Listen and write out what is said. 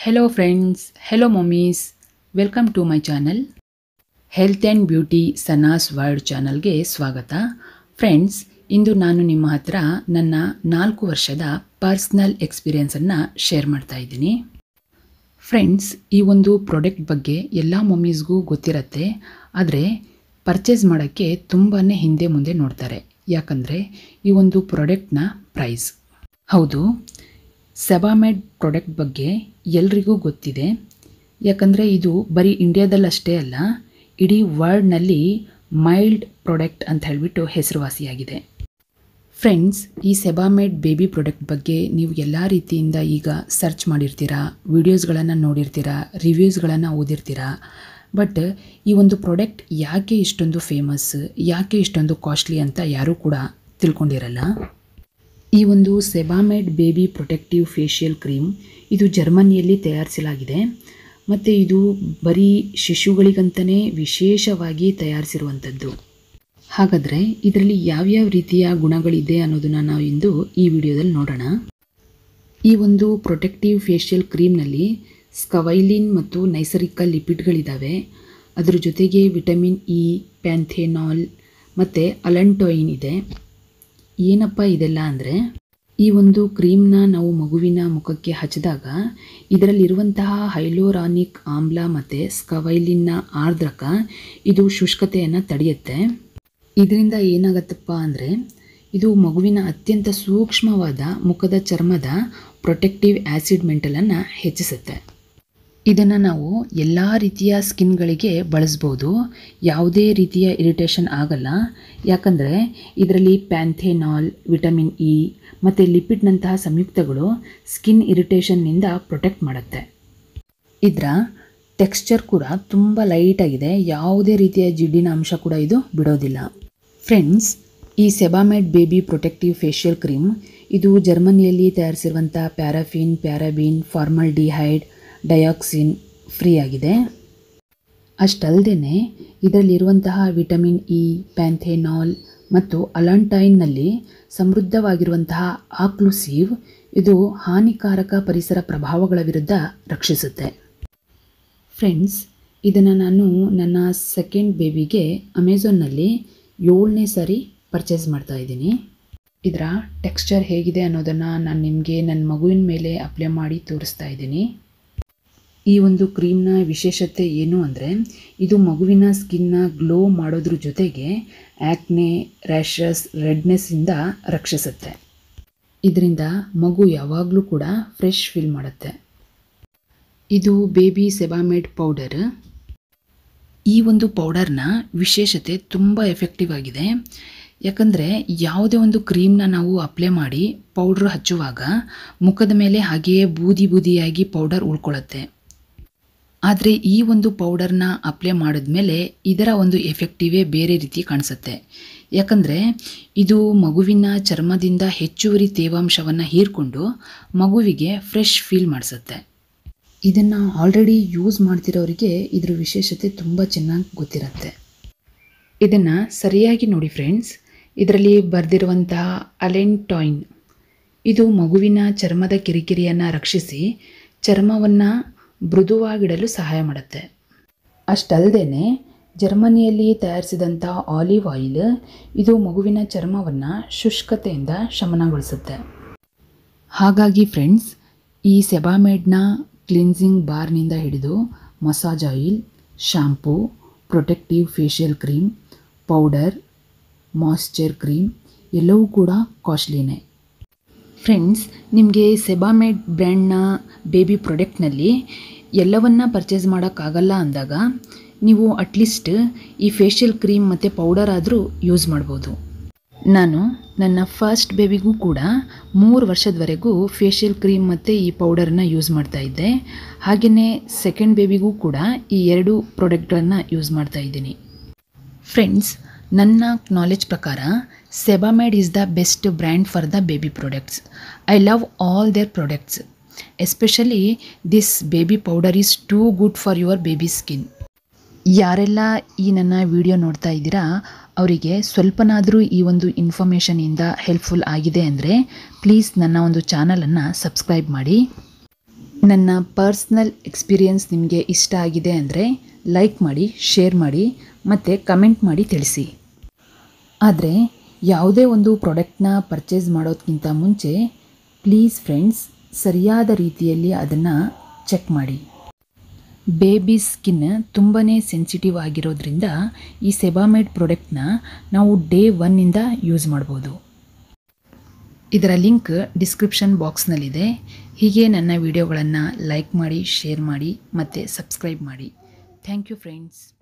Hello friends, hello mommies, welcome to my channel. Health and beauty Sanas world ಚಾನಲ್ಗೆ ಸ್ವಾಗತ friends ಇಂದು ನಾನು ನಿಮ್ಮ ಹತ್ರ ನನ್ನ ನಾಲ್ಕು ವರ್ಷದ ಪರ್ಸ್ನಲ್ ಎಕ್ಸ್ಪೀರಿಯನ್ಸನ್ನು ಶೇರ್ ಮಾಡ್ತಾ ಇದ್ದೀನಿ ಫ್ರೆಂಡ್ಸ್ ಈ ಒಂದು ಪ್ರಾಡಕ್ಟ್ ಬಗ್ಗೆ ಎಲ್ಲ ಮಮ್ಮೀಸ್ಗೂ ಗೊತ್ತಿರತ್ತೆ ಆದರೆ ಪರ್ಚೇಸ್ ಮಾಡೋಕ್ಕೆ ತುಂಬಾ ಹಿಂದೆ ಮುಂದೆ ನೋಡ್ತಾರೆ ಯಾಕಂದರೆ ಈ ಒಂದು ಪ್ರಾಡಕ್ಟ್ನ ಪ್ರೈಸ್ ಹೌದು ಸೆಬಾಮೆಡ್ ಪ್ರಾಡಕ್ಟ್ ಬಗ್ಗೆ ಎಲ್ರಿಗೂ ಗೊತ್ತಿದೆ ಯಾಕಂದರೆ ಇದು ಬರೀ ಇಂಡಿಯಾದಲ್ಲಷ್ಟೇ ಅಲ್ಲ ಇಡೀ ವರ್ಲ್ಡ್ನಲ್ಲಿ ಮೈಲ್ಡ್ ಪ್ರಾಡಕ್ಟ್ ಅಂತ ಹೇಳಿಬಿಟ್ಟು ಹೆಸರುವಾಸಿಯಾಗಿದೆ ಫ್ರೆಂಡ್ಸ್ ಈ ಸೆಬಾಮೇಡ್ ಬೇಬಿ ಪ್ರಾಡಕ್ಟ್ ಬಗ್ಗೆ ನೀವು ಎಲ್ಲ ರೀತಿಯಿಂದ ಈಗ ಸರ್ಚ್ ಮಾಡಿರ್ತೀರಾ ವಿಡಿಯೋಸ್ಗಳನ್ನು ನೋಡಿರ್ತೀರಾ ರಿವ್ಯೂಸ್ಗಳನ್ನು ಓದಿರ್ತೀರಾ ಬಟ್ ಈ ಒಂದು ಪ್ರಾಡಕ್ಟ್ ಯಾಕೆ ಇಷ್ಟೊಂದು ಫೇಮಸ್ ಯಾಕೆ ಇಷ್ಟೊಂದು ಕಾಸ್ಟ್ಲಿ ಅಂತ ಯಾರೂ ಕೂಡ ತಿಳ್ಕೊಂಡಿರಲ್ಲ ಈ ಒಂದು Sebamed baby protective facial cream ಇದು ಜರ್ಮನಿಯಲ್ಲಿ ತಯಾರಿಸಲಾಗಿದೆ ಮತ್ತು ಇದು ಬರೀ ಶಿಶುಗಳಿಗಂತಲೇ ವಿಶೇಷವಾಗಿ ತಯಾರಿಸಿರುವಂಥದ್ದು ಹಾಗಾದರೆ ಇದರಲ್ಲಿ ಯಾವ್ಯಾವ ರೀತಿಯ ಗುಣಗಳಿದೆ ಅನ್ನೋದನ್ನು ನಾವು ಇಂದು ಈ ವಿಡಿಯೋದಲ್ಲಿ ನೋಡೋಣ ಈ ಒಂದು ಪ್ರೊಟೆಕ್ಟಿವ್ ಫೇಶಿಯಲ್ ಕ್ರೀಮ್ನಲ್ಲಿ ಸ್ಕವೈಲಿನ್ ಮತ್ತು ನೈಸರ್ಗಿಕ ಲಿಪಿಡ್ಗಳಿದ್ದಾವೆ ಅದರ ಜೊತೆಗೆ ವಿಟಮಿನ್ ಇ ಪ್ಯಾಂಥೆನಾಲ್ ಮತ್ತು ಅಲಂಟೋಯಿನ್ ಇದೆ ಏನಪ್ಪ ಇದೆಲ್ಲ ಅಂದರೆ ಈ ಒಂದು ಕ್ರೀಮ್ನ ನಾವು ಮಗುವಿನ ಮುಖಕ್ಕೆ ಹಚ್ಚಿದಾಗ ಇದರಲ್ಲಿರುವಂತಹ ಹೈಲೋರಾನಿಕ್ ಆಮ್ಲ ಮತ್ತು ಸ್ಕವೈಲಿನ್ನ ಆರ್ದ್ರಕ ಇದು ಶುಷ್ಕತೆಯನ್ನು ತಡೆಯುತ್ತೆ ಇದರಿಂದ ಏನಾಗತ್ತಪ್ಪ ಅಂದರೆ ಇದು ಮಗುವಿನ ಅತ್ಯಂತ ಸೂಕ್ಷ್ಮವಾದ ಮುಖದ ಚರ್ಮದ ಪ್ರೊಟೆಕ್ಟಿವ್ ಆ್ಯಸಿಡ್ ಮೆಂಟಲನ್ನು ಹೆಚ್ಚಿಸುತ್ತೆ ಇದನ್ನು ನಾವು ಎಲ್ಲ ರೀತಿಯ ಸ್ಕಿನ್ಗಳಿಗೆ ಬಳಸ್ಬೋದು ಯಾವುದೇ ರೀತಿಯ ಇರಿಟೇಷನ್ ಆಗಲ್ಲ ಯಾಕಂದರೆ ಇದರಲ್ಲಿ ಪ್ಯಾಂಥೆನಾಲ್ ವಿಟಮಿನ್ ಇ ಮತ್ತು ಲಿಪಿಡ್ನಂತಹ ಸಂಯುಕ್ತಗಳು ಸ್ಕಿನ್ ಇರಿಟೇಷನ್ನಿಂದ ಪ್ರೊಟೆಕ್ಟ್ ಮಾಡುತ್ತೆ ಇದರ ಟೆಕ್ಸ್ಚರ್ ಕೂಡ ತುಂಬ ಲೈಟಾಗಿದೆ ಯಾವುದೇ ರೀತಿಯ ಜಿಡ್ಡಿನ ಅಂಶ ಕೂಡ ಇದು ಬಿಡೋದಿಲ್ಲ ಫ್ರೆಂಡ್ಸ್ ಈ Sebamed baby protective facial cream ಇದು ಜರ್ಮನಿಯಲ್ಲಿ ತಯಾರಿಸಿರುವಂಥ paraffin paraben formaldehyde dioxin free ಆಗಿದೆ ಅಷ್ಟಲ್ಲದೆ ಇದರಲ್ಲಿರುವಂತಹ ವಿಟಮಿನ್ ಇ ಪ್ಯಾಂಥೆನಾಲ್ ಮತ್ತು ಅಲಾಂಟೈನ್ನಲ್ಲಿ ಸಮೃದ್ಧವಾಗಿರುವಂತಹ ಆಕ್ಲೂಸಿವ್ ಇದು ಹಾನಿಕಾರಕ ಪರಿಸರ ಪ್ರಭಾವಗಳ ವಿರುದ್ಧ ರಕ್ಷಿಸುತ್ತೆ ಫ್ರೆಂಡ್ಸ್ ಇದನ್ನು ನಾನು ನನ್ನ ಸೆಕೆಂಡ್ ಬೇಬಿಗೆ ಅಮೆಝಾನ್ನಲ್ಲಿ ಏಳನೇ ಸಾರಿ ಪರ್ಚೇಸ್ ಮಾಡ್ತಾ ಇದ್ದೀನಿ ಇದರ ಟೆಕ್ಸ್ಚರ್ ಹೇಗಿದೆ ಅನ್ನೋದನ್ನು ನಾನು ನಿಮಗೆ ನನ್ನ ಮಗುವಿನ ಮೇಲೆ ಅಪ್ಲೈ ಮಾಡಿ ತೋರಿಸ್ತಾ ಇದ್ದೀನಿ ಈ ಒಂದು ಕ್ರೀಮ್ನ ವಿಶೇಷತೆ ಏನು ಅಂದರೆ ಇದು ಮಗುವಿನ ಸ್ಕಿನ್ನ ಗ್ಲೋ ಮಾಡೋದ್ರ ಜೊತೆಗೆ ಆ್ಯಕ್ನೆ ರ್ಯಾಷಸ್ ರೆಡ್ನೆಸ್ಸಿಂದ ರಕ್ಷಿಸುತ್ತೆ ಇದರಿಂದ ಮಗು ಯಾವಾಗಲೂ ಕೂಡ ಫ್ರೆಶ್ ಫೀಲ್ ಮಾಡುತ್ತೆ ಇದು ಬೇಬಿ ಸೆಬಾಮೇಡ್ ಪೌಡರ್ ಈ ಒಂದು ಪೌಡರ್ನ ವಿಶೇಷತೆ ತುಂಬ ಎಫೆಕ್ಟಿವ್ ಆಗಿದೆ ಯಾಕಂದರೆ ಯಾವುದೇ ಒಂದು ಕ್ರೀಮ್ನ ನಾವು ಅಪ್ಲೈ ಮಾಡಿ ಪೌಡ್ರ್ ಹಚ್ಚುವಾಗ ಮುಖದ ಮೇಲೆ ಹಾಗೆಯೇ ಬೂದಿ ಬೂದಿಯಾಗಿ ಪೌಡರ್ ಉಳ್ಕೊಳ್ಳುತ್ತೆ ಆದರೆ ಈ ಒಂದು ಪೌಡರ್ನ ಅಪ್ಲೈ ಮಾಡಿದ್ಮೇಲೆ ಇದರ ಒಂದು ಎಫೆಕ್ಟಿವೇ ಬೇರೆ ರೀತಿ ಕಾಣಿಸುತ್ತೆ ಯಾಕಂದರೆ ಇದು ಮಗುವಿನ ಚರ್ಮದಿಂದ ಹೆಚ್ಚುವರಿ ತೇವಾಂಶವನ್ನು ಹೀರ್ಕೊಂಡು ಮಗುವಿಗೆ ಫ್ರೆಶ್ ಫೀಲ್ ಮಾಡಿಸುತ್ತೆ ಇದನ್ನು ಆಲ್ರೆಡಿ ಯೂಸ್ ಮಾಡ್ತಿರೋರಿಗೆ ಇದ್ರ ವಿಶೇಷತೆ ತುಂಬ ಚೆನ್ನಾಗಿ ಗೊತ್ತಿರುತ್ತೆ ಇದನ್ನು ಸರಿಯಾಗಿ ನೋಡಿ ಫ್ರೆಂಡ್ಸ್ ಇದರಲ್ಲಿ ಬರೆದಿರುವಂತಹ ಅಲೆಂಟಾಯ್ನ್ ಇದು ಮಗುವಿನ ಚರ್ಮದ ಕಿರಿಕಿರಿಯನ್ನು ರಕ್ಷಿಸಿ ಚರ್ಮವನ್ನು ಮೃದುವಾಗಿಡಲು ಸಹಾಯ ಮಾಡುತ್ತೆ ಅಷ್ಟಲ್ಲದೆ ಜರ್ಮನಿಯಲ್ಲಿ ತಯಾರಿಸಿದಂಥ ಆಲಿವ್ ಆಯಿಲ್ ಇದು ಮಗುವಿನ ಚರ್ಮವನ್ನು ಶುಷ್ಕತೆಯಿಂದ ಶಮನಗೊಳಿಸುತ್ತೆ ಹಾಗಾಗಿ ಫ್ರೆಂಡ್ಸ್ ಈ ಸೆಬಾಮೇಡ್ನ ಕ್ಲಿನ್ಸಿಂಗ್ ಬಾರ್ನಿಂದ ಹಿಡಿದು massage oil shampoo protective facial cream powder moisture cream ಎಲ್ಲವೂ ಕೂಡ ಕಾಸ್ಟ್ಲಿನೇ ಫ್ರೆಂಡ್ಸ್ ನಿಮಗೆ ಸೆಬಾಮೇಡ್ ಬ್ರ್ಯಾಂಡ್ನ ಬೇಬಿ ಪ್ರಾಡಕ್ಟ್ನಲ್ಲಿ ಎಲ್ಲವನ್ನ ಪರ್ಚೇಸ್ ಮಾಡೋಕ್ಕಾಗಲ್ಲ ಅಂದಾಗ ನೀವು ಅಟ್ಲೀಸ್ಟ್ ಈ ಫೇಶಿಯಲ್ ಕ್ರೀಮ್ ಮತ್ತು ಪೌಡರ್ ಆದರೂ ಯೂಸ್ ಮಾಡ್ಬೋದು ನಾನು ನನ್ನ ಫಸ್ಟ್ ಬೇಬಿಗೂ ಕೂಡ ಮೂರು ವರ್ಷದವರೆಗೂ ಫೇಶಿಯಲ್ ಕ್ರೀಮ್ ಮತ್ತು ಈ ಪೌಡರನ್ನ ಯೂಸ್ ಮಾಡ್ತಾ ಇದ್ದೆ ಹಾಗೆಯೇ ಸೆಕೆಂಡ್ ಬೇಬಿಗೂ ಕೂಡ ಈ ಎರಡು ಪ್ರಾಡಕ್ಟ್ಗಳನ್ನು ಯೂಸ್ ಮಾಡ್ತಾ ಇದ್ದೀನಿ ಫ್ರೆಂಡ್ಸ್ ನನ್ನ ನಾಲೆಜ್ ಪ್ರಕಾರ Sebamed is the best brand for the baby products I love all their products especially this baby powder is too good for your baby skin ಯಾರೆಲ್ಲ ಈ ನನ್ನ ವಿಡಿಯೋ ನೋಡ್ತಾ ಇದ್ದೀರಾ ಅವರಿಗೆ ಸ್ವಲ್ಪನಾದರೂ ಈ ಒಂದು ಇನ್ಫಾರ್ಮೇಷನಿಂದ ಹೆಲ್ಪ್ಫುಲ್ ಆಗಿದೆ ಅಂದರೆ ಪ್ಲೀಸ್ ನನ್ನ ಒಂದು ಚಾನಲನ್ನು ಸಬ್ಸ್ಕ್ರೈಬ್ ಮಾಡಿ ನನ್ನ ಪರ್ಸ್ನಲ್ ಎಕ್ಸ್ಪೀರಿಯನ್ಸ್ ನಿಮಗೆ ಇಷ್ಟ ಆಗಿದೆ ಅಂದರೆ ಲೈಕ್ ಮಾಡಿ ಶೇರ್ ಮಾಡಿ ಮತ್ತು ಕಮೆಂಟ್ ಮಾಡಿ ತಿಳಿಸಿ ಆದರೆ ಯಾವುದೇ ಒಂದು ಪ್ರಾಡಕ್ಟ್ನ ಪರ್ಚೇಸ್ ಮಾಡೋದಕ್ಕಿಂತ ಮುಂಚೆ ಪ್ಲೀಸ್ ಫ್ರೆಂಡ್ಸ್ ಸರಿಯಾದ ರೀತಿಯಲ್ಲಿ ಅದನ್ನು ಚೆಕ್ ಮಾಡಿ ಬೇಬಿ ಸ್ಕಿನ್ ತುಂಬಾ ಸೆನ್ಸಿಟಿವ್ ಆಗಿರೋದ್ರಿಂದ ಈ ಸೆಬಾಮೇಡ್ ಪ್ರಾಡಕ್ಟ್ನ ನಾವು ಡೇ ಒನ್ನಿಂದ ಯೂಸ್ ಮಾಡ್ಬೋದು ಇದರ ಲಿಂಕ್ ಡಿಸ್ಕ್ರಿಪ್ಷನ್ ಬಾಕ್ಸ್ನಲ್ಲಿದೆ ಹೀಗೆ ನನ್ನ ವಿಡಿಯೋಗಳನ್ನು ಲೈಕ್ ಮಾಡಿ ಶೇರ್ ಮಾಡಿ ಮತ್ತು ಸಬ್ಸ್ಕ್ರೈಬ್ ಮಾಡಿ ಥ್ಯಾಂಕ್ ಯು ಫ್ರೆಂಡ್ಸ್